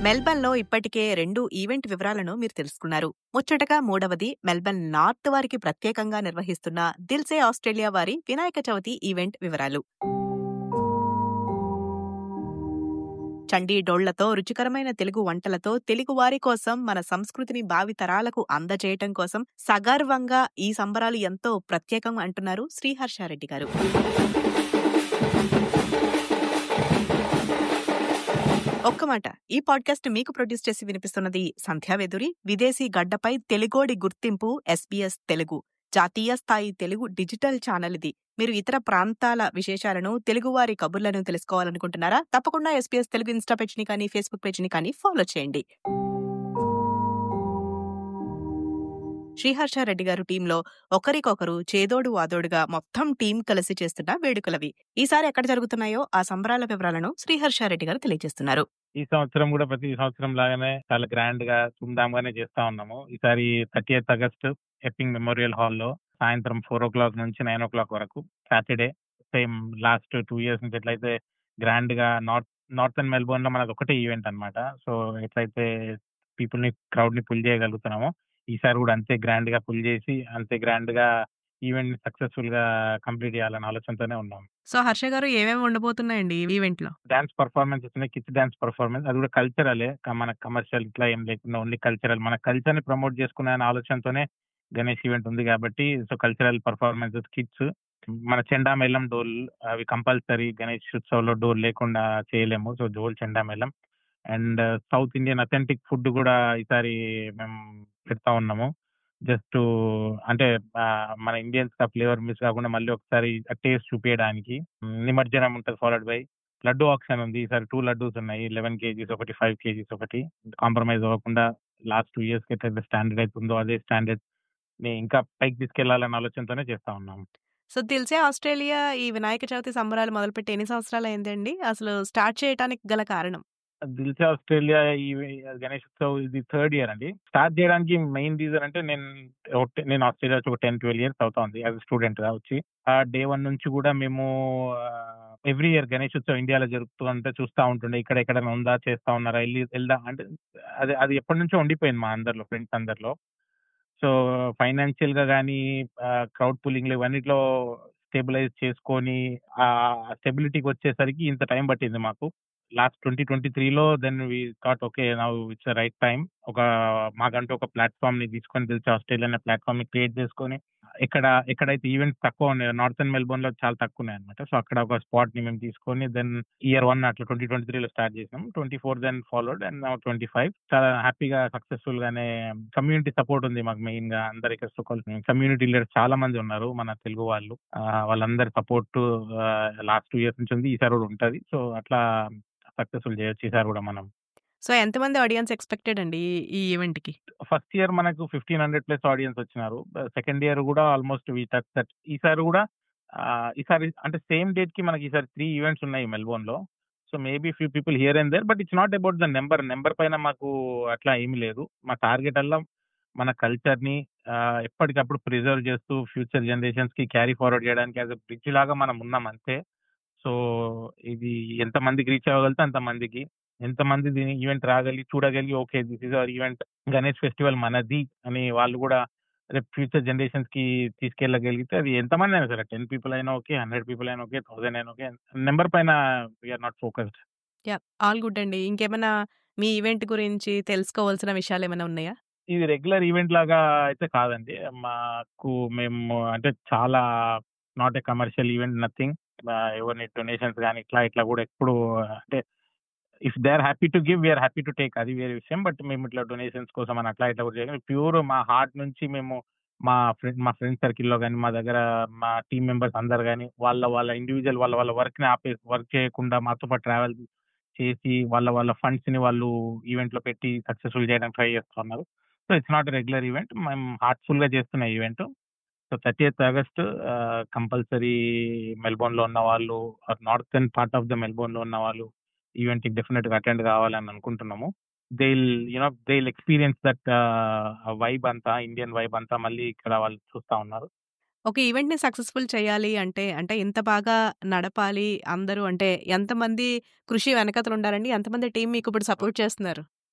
మెల్బర్న్‌లో ఇప్పటికే 2 ఈవెంట్ వివరాలను మీరు తెలుసుకున్నారు. ముచ్చటగా మూడవది మెల్బర్న్ నార్త్ వారికి ప్రత్యేకంగా నిర్వహిస్తున్న దిల్సే ఆస్ట్రేలియా వారి వినాయక చవితి ఈవెంట్ వివరాలు. చండీ డోళ్లతో రుచికరమైన తెలుగు వంటలతో తెలుగువారి కోసం మన సంస్కృతిని భావితరాలకు అందజేయటం కోసం సగర్వంగా ఈ సంబరాలు ఎంతో ప్రత్యేకం అంటున్నారు శ్రీహర్షారెడ్డి గారు. ఒక్క మాట ఈ పాడ్కాస్ట్ మీకు ప్రొడ్యూస్ చేసి వినిపిస్తున్నది సంధ్యావేదురి విదేశీ గడ్డపై తెలుగోడి గుర్తింపు ఎస్బీఎస్ తెలుగు జాతీయ స్థాయి తెలుగు డిజిటల్ ఛానల్ ఇది మీరు ఇతర ప్రాంతాల విశేషాలను తెలుగువారి కబుర్లను తెలుసుకోవాలనుకుంటున్నారా తప్పకుండా ఎస్బీఎస్ తెలుగు ఇన్స్టా పేజ్ ని కానీ ఫేస్బుక్ పేజ్ ని కానీ ఫాలో చేయండి శ్రీహర్షారెడ్డి గారు టీంలో ఒకరికొకరు చేదోడు వాదోడుగా మొత్తం టీం కలిసి చేస్తున్న వేడుకలవి ఈసారి ఎక్కడ జరుగుతున్నాయో ఆ సంబరాల వివరాలను శ్రీహర్షారెడ్డి గారు తెలియజేస్తున్నారు ఈ సంవత్సరం కూడా ప్రతి సంవత్సరం లాగానే చాలా గ్రాండ్ గా గానే చేస్తా ఉన్నాము ఈసారి thirty eighth August Epping memorial హాల్లో సాయంత్రం ఫోర్ ఓ క్లాక్ నుంచి నైన్ ఓ క్లాక్ వరకు Saturday same last two years నుంచి ఎట్లయితే గ్రాండ్ గా నార్త్ నార్థన్ మెల్బోర్న్ లో మనది ఒకటే ఈవెంట్ అన్నమాట సో ఎట్లయితే పీపుల్ ని క్రౌడ్ ని పుల్ చేయగలుగుతున్నామో ఈసారి కూడా అంతే గ్రాండ్ గా పుల్ చేసి అంతే గ్రాండ్ గా ఈవెంట్ ని సక్సెస్ఫుల్ గా కంప్లీట్ చేయాలనే ఆలోచనతోనే ఉన్నాం సో హర్ష గారు ఏమేమి ఉండబోతున్నాయండి ఈ ఈవెంట్ లో డాన్స్ పర్ఫార్మెన్స్ ఉన్నాయి కిడ్స్ డాన్స్ పర్ఫార్మెన్స్ అది కూడా కల్చరలే మన కమర్షియల్ ఇట్లా ఏం లేకుండా ఓన్లీ కల్చరల్ మన కల్చర్ ని ప్రమోట్ చేసుకునే అనే ఆలోచనతోనే గణేష్ ఈవెంట్ ఉంది కాబట్టి సో కల్చరల్ పర్ఫార్మెన్స్ కిడ్స్ మన చెండా మేళం డోల్ అవి కంపల్సరీ గణేష్ ఉత్సవ్ లో డోల్ లేకుండా చేయలేము సో డోల్ చెండా మేళం and south Indian authentic food కూడా ఈసారి మేము పెడతా ఉన్నాము జస్ట్ అంటే మన ఇండియన్స్ కా ఫ్లేవర్ మిస్ కాకుండా మళ్ళీ ఒకసారి టేస్ట్ చూపించడానికి నిమజ్జనం ఉంటుంది ఫాలోడ్ బై లడ్డు ఆప్షన్ ఉంది ఈసారి టూ లడ్డూస్ ఉన్నాయి లెవెన్ కేజీస్ ఒకటి ఫైవ్ కేజీస్ ఒకటి కాంప్రమైజ్ అవ్వకుండా లాస్ట్ టూ ఇయర్స్ కి ఎట్లయితే స్టాండర్డ్ అవుతుందో అదే స్టాండర్డ్ ని ఇంకా పైకి తీసుకెళ్లాలన్న ఆలోచనతోనే చేస్తా ఉన్నాం సో తెలిసే ఆస్ట్రేలియా ఈ వినాయక చవితి సంబరాలు మొదలుపెట్టి ఎన్ని సంవత్సరాలు అయిందండి అసలు స్టార్ట్ చేయడానికి గల కారణం దిల్సే ఆస్ట్రేలియా ఈ గణేష్ ఉత్సవ్ ఇది థర్డ్ ఇయర్ అండి స్టార్ట్ చేయడానికి మెయిన్ రీజన్ అంటే నేను నేను ఆస్ట్రేలియా వచ్చి ఒక టెన్ ట్వెల్వ్ ఇయర్స్ అవుతా ఉంది యాజ్ స్టూడెంట్ గా వచ్చి ఆ డే వన్ నుంచి కూడా మేము ఎవ్రీ ఇయర్ గణేష్ ఉత్సవ్ ఇండియాలో జరుగుతుంటే చూస్తూ ఉంటుండే ఇక్కడ ఎక్కడైనా ఉందా చేస్తా ఉన్నారా వెళ్ళి వెళ్దా అంటే అది అది ఎప్పటి నుంచో ఉండిపోయింది మా అందరిలో ఫ్రెండ్స్ అందరిలో సో ఫైనాన్షియల్ గా కానీ క్రౌడ్ పుల్లింగ్ ఇవన్నిట్లో స్టెబిలైజ్ చేసుకొని ఆ స్టెబిలిటీకి వచ్చేసరికి ఇంత టైం పట్టింది మాకు లాస్ట్ ట్వంటీ ట్వంటీ త్రీలో then we thought okay now it's right time ఒక మాకంటూ ఒక ప్లాట్ఫామ్ ని తీసుకొని తెలిసి ఆస్ట్రేలియా అనే ప్లాట్ఫామ్ ని క్రియేట్ చేసుకొని ఇక్కడ ఎక్కడైతే ఈవెంట్స్ తక్కువ ఉన్నాయి నార్థన్ మెల్బోర్న్ లో చాలా తక్కువ ఉన్నాయి అనమాట సో అక్కడ ఒక స్పాట్ ని మేము తీసుకొని దెన్ ఇయర్ వన్ అట్లా ట్వంటీ ట్వంటీ త్రీలో స్టార్ట్ చేసాం twenty four then followed and twenty five చాలా హ్యాపీగా సక్సెస్ఫుల్ గానే కమ్యూనిటీ సపోర్ట్ ఉంది మాకు మెయిన్ గా అందరికి కమ్యూనిటీ లీడర్స్ చాలా మంది ఉన్నారు మన తెలుగు వాళ్ళు వాళ్ళందరి సపోర్ట్ లాస్ట్ టూ ఇయర్స్ నుంచి ఉంది ఈసారి కూడా ఉంటది సో అట్లా సక్సెస్ఫుల్ చేయొచ్చు ఈసారి కూడా మనం సో ఎంతమంది ఆడియన్స్ ఎక్స్పెక్టెడ్ అండి ఈ ఈవెంట్ కి ఫస్ట్ ఇయర్ మనకు ఫిఫ్టీన్ హండ్రెడ్ ప్లస్ ఆడియన్స్ వచ్చినారు సెకండ్ ఇయర్ కూడా ఆల్మోస్ట్ వీ టచ్ దట్ ఈసారి కూడా ఈసారి అంటే సేమ్ డేట్ కి మనకి ఈసారి త్రీ ఈవెంట్స్ ఉన్నాయి మెల్బోర్న్ లో so maybe few people here and there but it's not about the number number పైన మాకు అట్లా ఏమీ లేదు మా టార్గెట్ అల్లా మన కల్చర్ ని ఎప్పటికప్పుడు ప్రిజర్వ్ చేస్తూ ఫ్యూచర్ జనరేషన్స్ కి క్యారీ ఫార్వర్డ్ చేయడానికి యాజ్ బ్రిడ్జ్ లాగా మనం ఉన్నాం అంతే సో ఇది ఎంత మందికి రీచ్ అవ్వగలితే అంత మందికి ఎంత మంది దీని ఈవెంట్ రాగలిగి చూడగలిగి okay this is our event Ganesh festival మనది అని వాళ్ళు కూడా రేపు ఫ్యూచర్ జనరేషన్స్ కి తీసుకెళ్ళగలిగితే అది ఎంతమంది అయినా సరే టెన్ పీపుల్ అయినా ఓకే హండ్రెడ్ పీపుల్ అయినా ఓకే థౌసండ్ అయినా ఓకే నెంబర్ పైన we are not focused yeah all good అండి ఇంకేమైనా మీ ఈవెంట్ గురించి తెలుసుకోవాల్సిన విషయాలు ఏమైనా ఉన్నాయా ఇది రెగ్యులర్ ఈవెంట్ లాగా అయితే కాదండి మాకు మేము అంటే చాలా not a commercial event nothing ఎవరిని డొనేషన్స్ కానీ ఇట్లా ఇట్లా కూడా ఎప్పుడు అంటే if they are happy to give we are happy to take అది వేరే విషయం బట్ మేము ఇట్లా డొనేషన్స్ కోసం అని అట్లా ఇట్లా కూడా చేయగలం ప్యూర్ మా హార్ట్ నుంచి మేము మా ఫ్రెండ్ మా ఫ్రెండ్ సర్కిల్లో కానీ మా దగ్గర మా టీమ్ మెంబర్స్ అందరు కానీ వాళ్ళ వాళ్ళ ఇండివిజువల్ వాళ్ళ వాళ్ళ వర్క్ ని ఆపే వర్క్ చేయకుండా మాతో పాటు ట్రావెల్ చేసి వాళ్ళ వాళ్ళ ఫండ్స్ ని వాళ్ళు ఈవెంట్ లో పెట్టి సక్సెస్ఫుల్ చేయడానికి ట్రై చేస్తున్నారు so it's not regular event మేము హార్ట్ఫుల్ గా చేస్తున్న event so thirty eighth August compulsory Melbourne లో ఉన్న వాళ్ళు northern part of the Melbourne లో ఉన్న వాళ్ళు ఈవెంట్ కి డెఫినెట్ గా అటెండ్ కావాలని అనుకుంటున్నాము they you know they experience that vibe అంతా ఇండియన్ వైబ్ అంతా మళ్ళీ ఇక్కడ వాళ్ళు చూస్తా ఉన్నారు ఒక ఈవెంట్‌ని సక్సెస్‌ఫుల్ చేయాలి అంటే, అంటే ఇంత బాగా నడపాలి అందరూ అంటే ఎంతమంది కృషి వెనకాతల ఉండారండి? ఎంతమంది టీమ్ మీకు ఇప్పుడు సపోర్ట్ చేస్తున్నారు?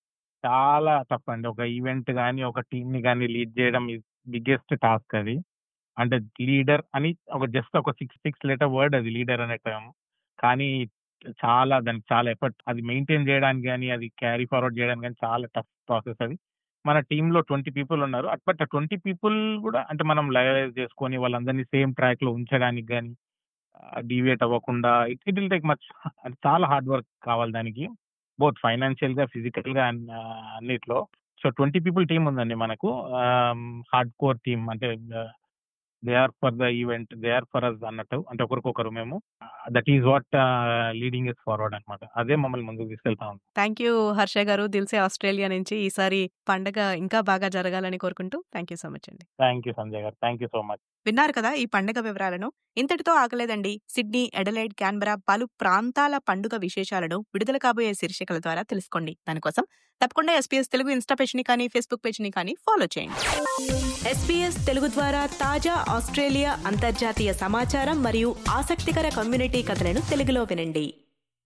చాలా టఫ్ అండి. ఒక ఈవెంట్ గాని, ఒక టీమ్‌ని గాని లీడ్ చేయడం ఈజ్ బిగ్గెస్ట్ టాస్క్ అది. అంటే లీడర్ అని ఒక జస్ట్ ఒక 6, 6 లెటర్ వర్డ్ అది లీడర్ అనే టర్మ్. కానీ చాలా దానికి చాలా ఎఫర్ట్. అది మెయింటైన్ చేయడానికి గాని, అది క్యారీ ఫార్వర్డ్ చేయడానికి గాని చాలా టఫ్ ప్రాసెస్ అది. మన టీమ్‌లో 20 పీపుల్ ఉన్నారు. అట్ బట్ ఆ 20 పీపుల్ కూడా అంటే మనం లయలైజ్ చేసుకొని వాళ్ళందరినీ సేమ్ ట్రాక్‌లో ఉంచడానికి గాని, ఆహ్, డీవియేట్ అవ్వకుండా it it will take much అది చాలా హార్డ్ వర్క్ కావాలి దానికి. బోత్ ఫైనాన్షియల్‌గా, ఫిజికల్‌గా అండ్ ఆహ్, అన్నిట్లో. సో 20 పీపుల్ టీమ్ ఉందండి మనకు. ఆహ్, హార్డ్ కోర్ టీమ్ అంటే ah, they are for the event. They are for us అన్నట్టు. అంటే ఒకరికొకరు మేము. That is what ah, leading us forward అన్నమాట. అదే మమ్మల్ని ముందుకు తీసుకెళ్తా ఉంది. థాంక్ యూ హర్ష గారు. దిల్సే ఆస్ట్రేలియా నుంచి ఈసారి పండగ ఇంకా బాగా జరగాలని కోరుకుంటూ థాంక్ యూ సో మచ్ అండి. థాంక్ యూ సంజయ్ గారు. Thank you so much. విన్నారు కదా ఈ పండగ వివరాలను. ఇంతటితో ఆగలేదండి. సిడ్నీ, అడెలైడ్, క్యాన్బెరా పలు ప్రాంతాల పండుగ విశేషాలను విడుదల కాబోయే శీర్షికల ద్వారా తెలుసుకోండి. దానికోసం తప్పకుండా ఎస్పీఎస్ తెలుగు ఇన్‌స్టా పేజ్‌ని కానీ, ఫేస్‌బుక్ పేజ్‌ని కానీ ఫాలో చేయండి. ఎస్పీఎస్ తెలుగు ద్వారా తాజా ఆస్ట్రేలియా, అంతర్జాతీయ సమాచారం మరియు ఆసక్తికర కమ్యూనిటీ కథలను తెలుగులో వినండి.